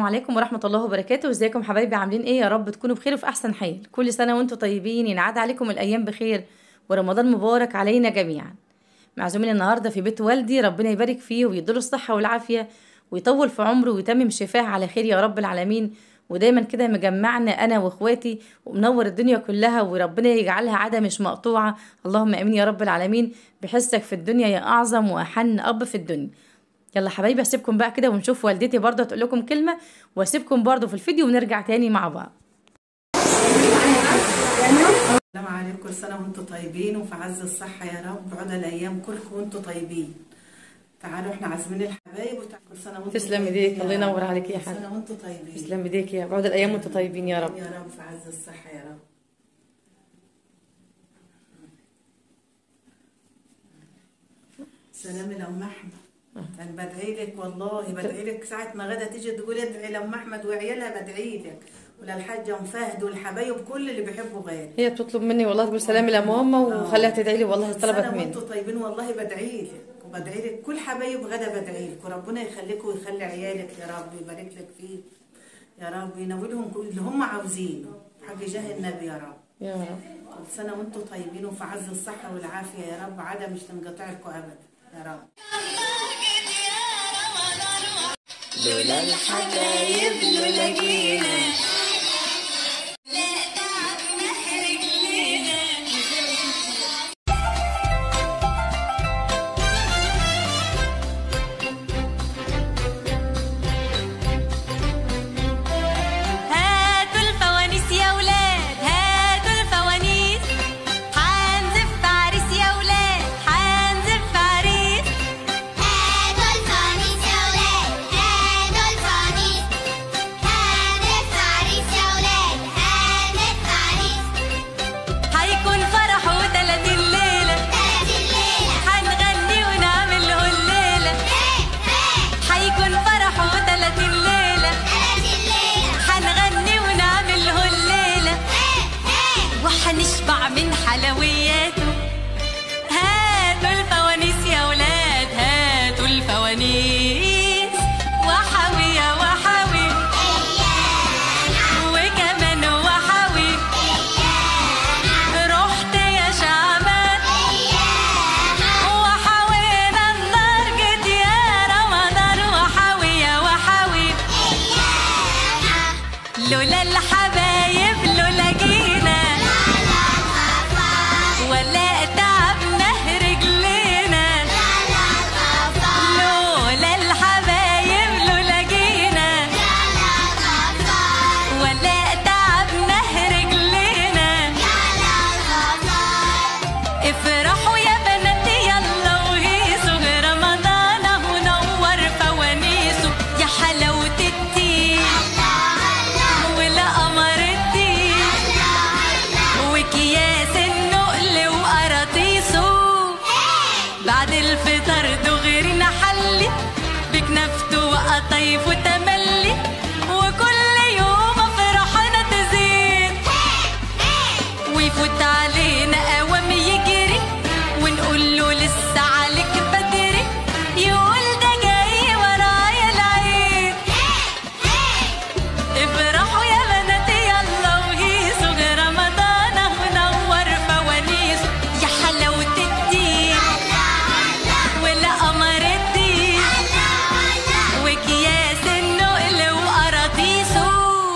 عليكم ورحمة الله وبركاته ازيكم حبايبي عاملين ايه يا رب تكونوا بخير وفي احسن حال كل سنة وانتم طيبين ينعاد عليكم الايام بخير ورمضان مبارك علينا جميعا معزومين النهاردة في بيت والدي ربنا يبارك فيه ويديله الصحة والعافية ويطول في عمره ويتمم شفاه على خير يا رب العالمين ودايما كده مجمعنا انا واخواتي ومنور الدنيا كلها وربنا يجعلها عاده مش مقطوعه اللهم امين يا رب العالمين بحسك في الدنيا يا اعظم واحن اب في الدنيا يلا حبايبي اسيبكم بقى كده ونشوف والدتي برضه تقول لكم كلمه واسيبكم برضه في الفيديو ونرجع تاني مع بعض السلام عليكم كل سنة وانتم طيبين وفي عز الصحة يا رب عدى الأيام كلكم وانتم طيبين تعالوا احنا عازمين الحبايب وتعالوا كل سنة وانتم تسلم طيبين ايديك يا الله رب. ينور عليك يا كل حاج سنة وانتم طيبين تسلم ايديك يا بعد الايام وانتم طيبين يا رب يا رب في عز الصحة يا رب سلام لأم أحمد أنا بدعي لك والله بدعي لك ساعة ما غدا تيجي تقول ادعي لأم أحمد وعيالها بدعي لك وللحاجة أم فهد والحبايب كل اللي بيحبوا غيري هي بتطلب مني والله تقول سلامي لماما وخليها تدعي لي والله طلبت سنة مني وانتم طيبين والله بدعي لك وبدعي لك كل حبايب غدا بدعي لك وربنا يخليك ويخلي عيالك يا رب يبارك لك فيه يا رب ينولهم كل اللي هم عاوزينه حق جاه النبي يا رب يا رب كل سنة وانتم طيبين وفي عز الصحة والعافية يا رب عادة مش تنقطع لكم أبدا يا رب لولا الحبايب لولا جينا هاتوا الفوانيس يا ولاد هاتوا الفوانيس حنزف عريس يا ولاد حنزف عريس هاتوا الفوانيس يا ولاد هاتوا الفوانيس هانت عريس يا ولاد هانت عريس هيكون فرح وتلاتين ليلة تلات الليلة هنغني ونعمل له الليلة هي هي هيكون فرح وتلاتين ليلة تلات الليلة هنغني ونعمل له الليلة هي هي وحنشبع من حلوياته هاتوا الفوانيس يا ولاد هاتوا الفوانيس وحوي يا وحوي وكمان وحوي رحت يا شعبان وحوينا النار جيت يا رمضان وحوي يا وحوي لولا الحبايب لولا جينا ولا تعبنا رجلينا لولا الحبايب لولا جينا ولا تعبنا رجلينا افرحوا يا بنات يلا وهيصوا رمضان اهو نور فوانيسه يا حلاوة الدين ولا قمر الدين وكياس النقل وقراطيسه بعد الفطر دغري نحلي بكنافته وقطايف وتملي وكل يوم فرحنا تزيد ويفوت علينا قوام يجري ونقول له لسه عليك بدري يقول ده جاي ورايا العيد افرحوا يا بنات يلا وهيصوا رمضان اهو نور فوانيس يا حلاوة الدين ولا قمر الدين وكياس النقل وقراطيسه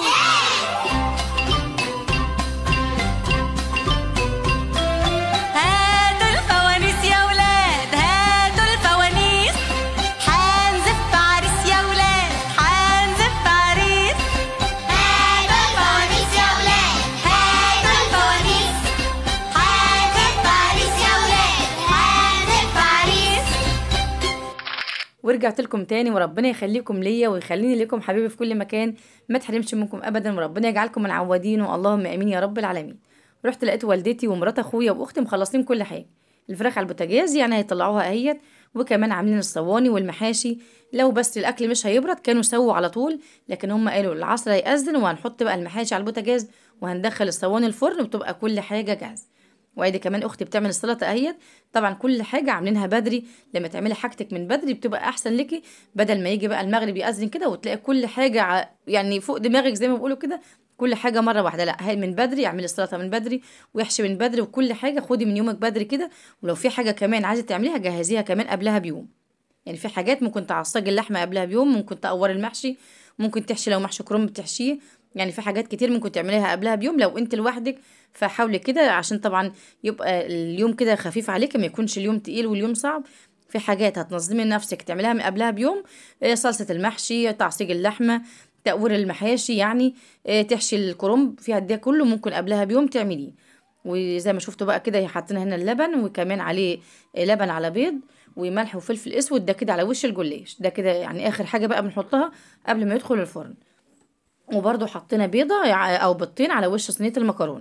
هاتوا الفوانيس يا ولاد هاتوا الفوانيس حنزف عريس يا ولاد حنزف عريس هاتوا الفوانيس يا ولاد هاتوا الفوانيس هانت عريس يا ولاد هانت عريس ورجعت لكم تاني وربنا يخليكم ليا ويخليني لكم حبيبي في كل مكان ما تحرمش منكم ابدا وربنا يجعلكم منعودين اللهم امين يا رب العالمين رحت لقيت والدتي ومرات اخويا واختي مخلصين كل حاجه الفراخ على البوتاجاز يعني هيطلعوها اهيت وكمان عاملين الصواني والمحاشي لو بس الاكل مش هيبرد كانوا سووا على طول لكن هم قالوا العصر هيأذن وهنحط بقى المحاشي على البوتاجاز وهندخل الصواني الفرن وتبقى كل حاجه جاهزه وادي كمان اختي بتعمل السلطه اهيت طبعا كل حاجه عاملينها بدري لما تعملي حاجتك من بدري بتبقى احسن لك بدل ما يجي بقى المغرب يأذن كده وتلاقي كل حاجه ع- يعني فوق دماغك زي ما بيقولوا كده كل حاجه مره واحده لا هي من بدري اعملي السلطه من بدري ويحشي من بدري وكل حاجه خدي من يومك بدري كده ولو في حاجه كمان عايزه تعمليها جهزيها كمان قبلها بيوم يعني في حاجات ممكن تعصجي اللحمه قبلها بيوم ممكن تقوري المحشي ممكن تحشي لو محشي كرنب بتحشيه يعني في حاجات كتير ممكن تعمليها قبلها بيوم لو انت لوحدك فحاولي كده عشان طبعا يبقى اليوم كده خفيف عليك ما يكونش اليوم تقيل واليوم صعب في حاجات هتنظمي نفسك تعمليها من قبلها بيوم آه، صلصة المحشي تعصيج اللحمة تقوير المحاشي يعني آه، تحشي الكرنب فيها ده كله ممكن قبلها بيوم تعمليه وزي ما شفتوا بقى كده حاطين هنا اللبن وكمان عليه آه، لبن على بيض وملح وفلفل اسود ده كده على وش الجلاش ده كده يعني اخر حاجه بقى بنحطها قبل ما يدخل الفرن وبرضو حطينا بيضه يع- او بيضتين على وش صينيه المكرونه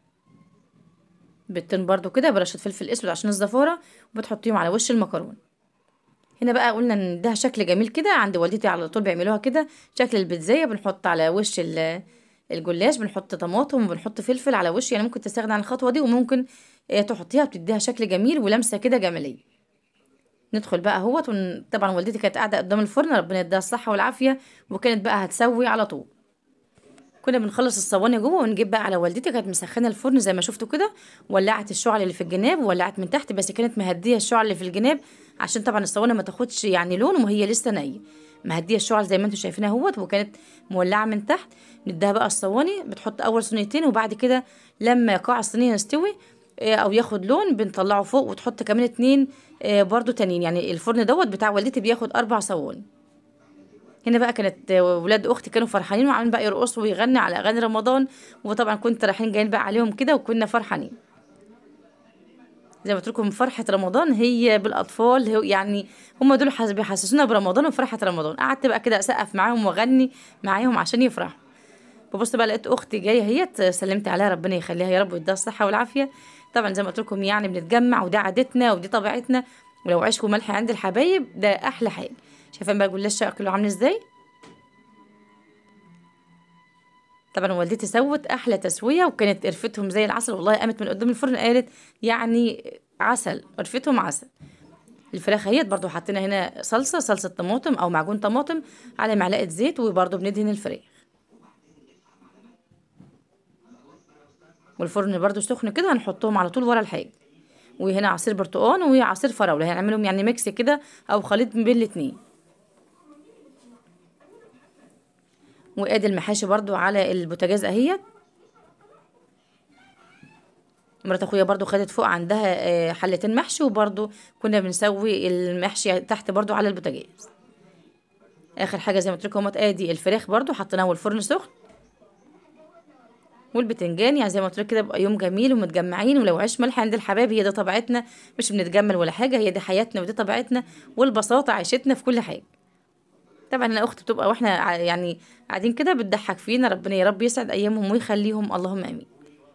بيضتين برضو كده برشه فلفل اسود عشان الزفاره وبتحطيهم على وش المكرونه هنا بقى قلنا ان ده شكل جميل كده عند والدتي على طول بيعملوها كده شكل البيتزايه بنحط على وش ال- الجلاش بنحط طماطم وبنحط فلفل على وش يعني ممكن تستغنى عن الخطوه دي وممكن آه، تحطيها بتديها شكل جميل ولمسه كده جماليه ندخل بقى اهوت ون... طبعا والدتي كانت قاعده قدام الفرن ربنا يديها الصحه والعافيه وكانت بقى هتسوي على طول كنا بنخلص الصواني جوه ونجيب بقى على والدتي كانت مسخنه الفرن زي ما شفتوا كده ولعت الشعل اللي في الجناب وولعت من تحت بس كانت مهديه الشعل اللي في الجناب عشان طبعا الصواني ما تاخدش يعني لون وهي لسه نيه مهديه الشعل زي ما انتم شايفينها اهوت وكانت مولعه من تحت نديها بقى الصواني بتحط اول صينيتين وبعد كده لما قاع الصينيه يستوي آه، او ياخد لون بنطلعه فوق وتحط كمان اتنين آه، برضو تانيين يعني الفرن دوت بتاع والدتي بياخد اربع صواني هنا بقى كانت ولاد اختي كانوا فرحانين وعاملين بقى يرقصوا ويغنوا على اغاني رمضان وطبعا كنت رايحين جايين بقى عليهم كده وكنا فرحانين زي ما قلت لكم فرحة رمضان هي بالأطفال هو يعني هم دول حس- بيحسسونا برمضان وفرحة رمضان قعدت بقى كده أسقف معاهم وأغني معاهم عشان يفرحوا ببص بقى لقيت أختي جاية هي سلمت عليها ربنا يخليها يا رب ويديها الصحة والعافية طبعا زي ما قلت لكم يعني بنتجمع وده عادتنا ودي طبيعتنا ولو عيش وملح عند الحبايب ده أحلى حاجة شايفين بقى جلاش شكله عامل ازاي طبعا والدتي سوت احلى تسويه وكانت قرفتهم زي العسل والله قامت من قدام الفرن قالت يعني عسل قرفتهم عسل الفراخ اهيت برضو حطينا هنا صلصه صلصه طماطم او معجون طماطم على معلقه زيت وبرضو بندهن الفراخ والفرن برضو سخن كده هنحطهم على طول ورا الحاجه وهنا عصير برتقان وعصير فراوله هنعملهم يعني ميكس كده او خليط من بين الاتنين وادي المحاشي برضو على البوتاجاز اهيت مرات اخويا برضو خدت فوق عندها آه، حلتين محشي وبرضو كنا بنسوي المحشي تحت برضو على البوتاجاز اخر حاجه زي ما قلت لكم ادي الفراخ برضو حطيناها والفرن سخن والبتنجان يعني زي ما قلت لك كده بقى يوم جميل ومتجمعين ولو عيش ملح عند الحبايب هي ده طبيعتنا مش بنتجمل ولا حاجه هي دي حياتنا ودي طبيعتنا والبساطه عيشتنا في كل حاجه طبعا انا اختي بتبقى واحنا ع- يعني قاعدين كده بتضحك فينا ربنا يا رب يسعد ايامهم ويخليهم اللهم امين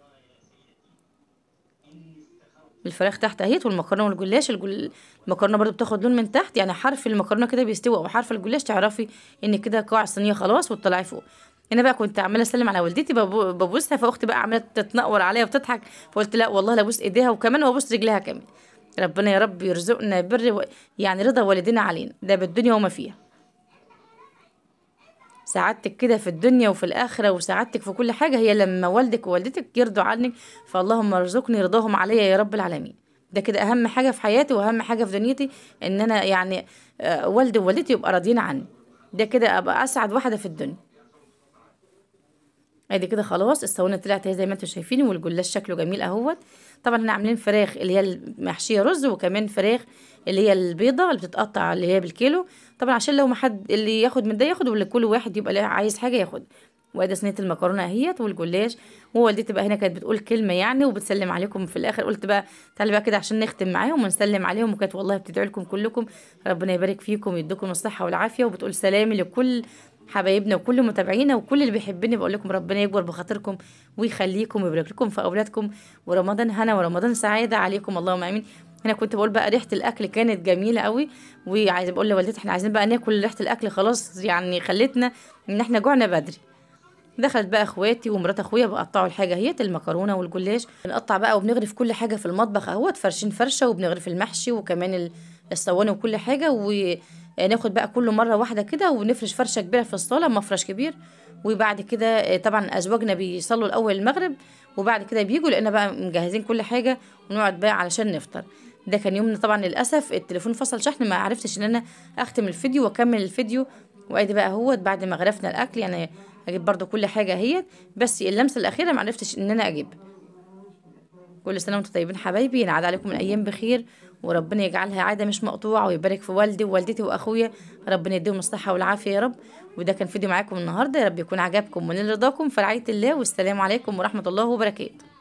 الفراخ تحت اهيت والمكرونه والجلاش الجل... المكرونه برضو بتاخد لون من تحت يعني حرف المكرونه كده بيستوي او حرف الجلاش تعرفي ان كده قاع الصينيه خلاص وتطلعي فوق هنا بقى كنت عماله اسلم على والدتي ببو- ببوسها فاختي بقى عماله تتنقر عليا وتضحك فقلت لا والله لا ابوس ايديها وكمان وابوس رجلها كمان ربنا يا رب يرزقنا بر و... يعني رضا والدينا علينا ده بالدنيا وما فيها سعادتك كده في الدنيا وفي الآخرة وسعادتك في كل حاجة هي لما والدك ووالدتك يرضوا عنك فاللهم ارزقني رضاهم عليا يا رب العالمين ده كده أهم حاجة في حياتي وأهم حاجة في دنيتي إن أنا يعني آه، والدي ووالدتي يبقى راضيين عني ده كده أبقى أسعد واحدة في الدنيا ادي كده خلاص الصواني طلعت اهي زي ما انتم شايفين والجلاش شكله جميل اهوت طبعا احنا عاملين فراخ اللي هي المحشيه رز وكمان فراخ اللي هي البيضه اللي بتتقطع اللي هي بالكيلو طبعا عشان لو ما حد اللي ياخد من ده ياخد واللي كل واحد يبقى له عايز حاجه ياخد وادي صينيه المكرونه اهيت والجلاش ووالدتي بقى هنا كانت بتقول كلمه يعني وبتسلم عليكم في الاخر قلت بقى تعالي بقى كده عشان نختم معاهم ونسلم عليهم وكانت والله بتدعي لكم كلكم ربنا يبارك فيكم ويديكم الصحه والعافيه وبتقول سلامي لكل حبايبنا وكل متابعينا وكل اللي بيحبني بقول لكم ربنا يكبر بخاطركم ويخليكم ويبارك لكم في اولادكم ورمضان هنا ورمضان سعاده عليكم اللهم امين هنا كنت بقول بقى ريحه الاكل كانت جميله قوي وعايز بقول لوالدتي احنا عايزين بقى ناكل ريحه الاكل خلاص يعني خلتنا ان احنا جوعنا بدري دخلت بقى اخواتي ومرات اخويا بقطعوا الحاجه هي المكرونه والجلاش بنقطع بقى وبنغرف كل حاجه في المطبخ اهوت فرشين فرشه وبنغرف المحشي وكمان ال- الصواني وكل حاجه وناخد بقى كل مره واحده كده ونفرش فرشه كبيره في الصاله مفرش كبير وبعد كده آه، طبعا ازواجنا بيصلوا الاول المغرب وبعد كده بيجوا لان بقى مجهزين كل حاجه ونقعد بقى علشان نفطر ده كان يومنا طبعا للاسف التليفون فصل شحن ما عرفتش ان انا اختم الفيديو واكمل الفيديو وادي بقى اهوت بعد ما غرفنا الاكل يعني اجيب برضو كل حاجه اهيت بس اللمسه الاخيره ما عرفتش ان انا اجيبها كل سنه وانتم طيبين حبايبي ينعاد عليكم الايام بخير وربنا يجعلها عاده مش مقطوعه ويبارك في والدي ووالدتي واخويا ربنا يديهم الصحه والعافيه يا رب وده كان فيديو معاكم النهارده يا رب يكون عجبكم ونال رضاكم في رعايه الله والسلام عليكم ورحمه الله وبركاته